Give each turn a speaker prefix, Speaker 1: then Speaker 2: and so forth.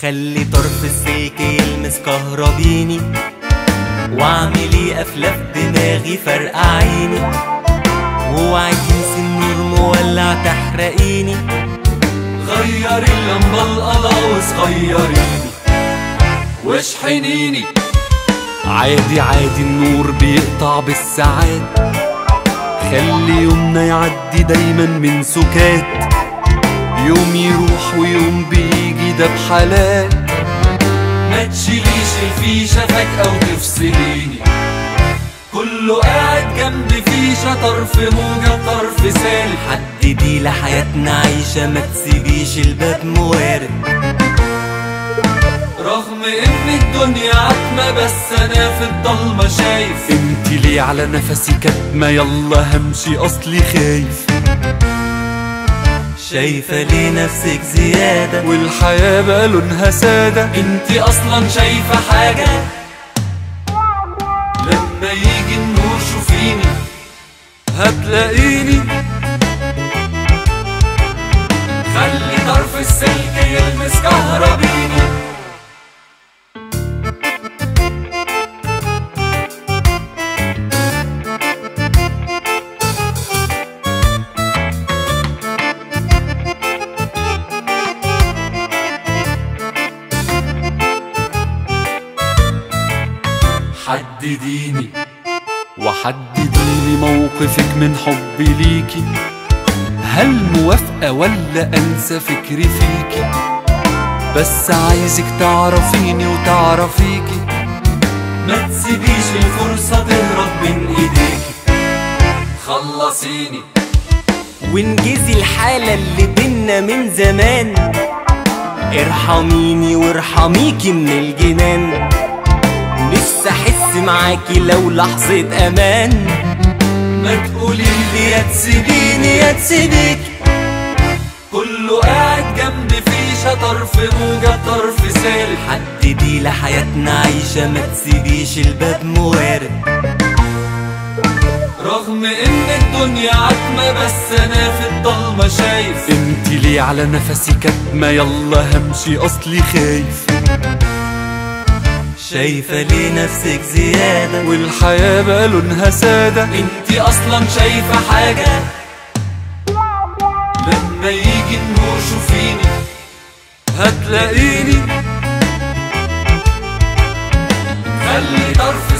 Speaker 1: خلي طرف السلك يلمس كهربيني واعملي افلاف دماغي فرقعيني واوعي تنسي النور مولع تحرقيني
Speaker 2: غيري اللمبة القلاوص غيريني واشحنيني
Speaker 3: عادي عادي النور بيقطع بالساعات خلي يومنا يعدي دايما من سكات يوم يروح ويوم بيجي ده بحالات
Speaker 2: ما تشيليش الفيشة فجأة وتفصليني كله قاعد جنب فيشة طرف موجة طرف سالب
Speaker 1: حددي لحياتنا عيشة ما تسيبيش الباب موارد
Speaker 2: رغم ان الدنيا عتمة بس انا في الضلمة شايف
Speaker 3: انت ليه على نفسي كاتمة يلا همشي اصلي خايف
Speaker 1: شايفة ليه نفسك زيادة
Speaker 3: والحياة بقى لونها سادة
Speaker 2: انت اصلا شايفة حاجة لما يجي النور شوفيني
Speaker 3: هتلاقيني
Speaker 2: خلي طرف السلك يلمس كهربيني حدديني
Speaker 3: وحدديلي موقفك من حبي ليكي هل موافقة ولا أنسى فكري فيكي بس عايزك تعرفيني وتعرفيكي
Speaker 2: ما تسيبيش الفرصة تهرب من ايديكي خلصيني
Speaker 1: وانجزي الحالة اللي بينا من زمان ارحميني وارحميكي من الجنان نفسي احس معاكي لو لحظة امان
Speaker 2: ما تقولي لي يا تسيبيني
Speaker 1: يا تسيبيكي
Speaker 2: كله قاعد جنب فيشة طرف موجة طرف سالب
Speaker 1: حددي لحياتنا عيشة ما تسيبيش الباب موارد
Speaker 2: رغم ان الدنيا عتمة بس انا في الضلمة شايف
Speaker 3: انت ليه على نفسي كاتمة يلا همشي اصلي خايف
Speaker 1: شايفة ليه نفسك زيادة
Speaker 3: والحياة بقى لونها سادة
Speaker 2: انت اصلا شايفة حاجة لما يجي النور شوفيني
Speaker 3: هتلاقيني
Speaker 2: خلي طرف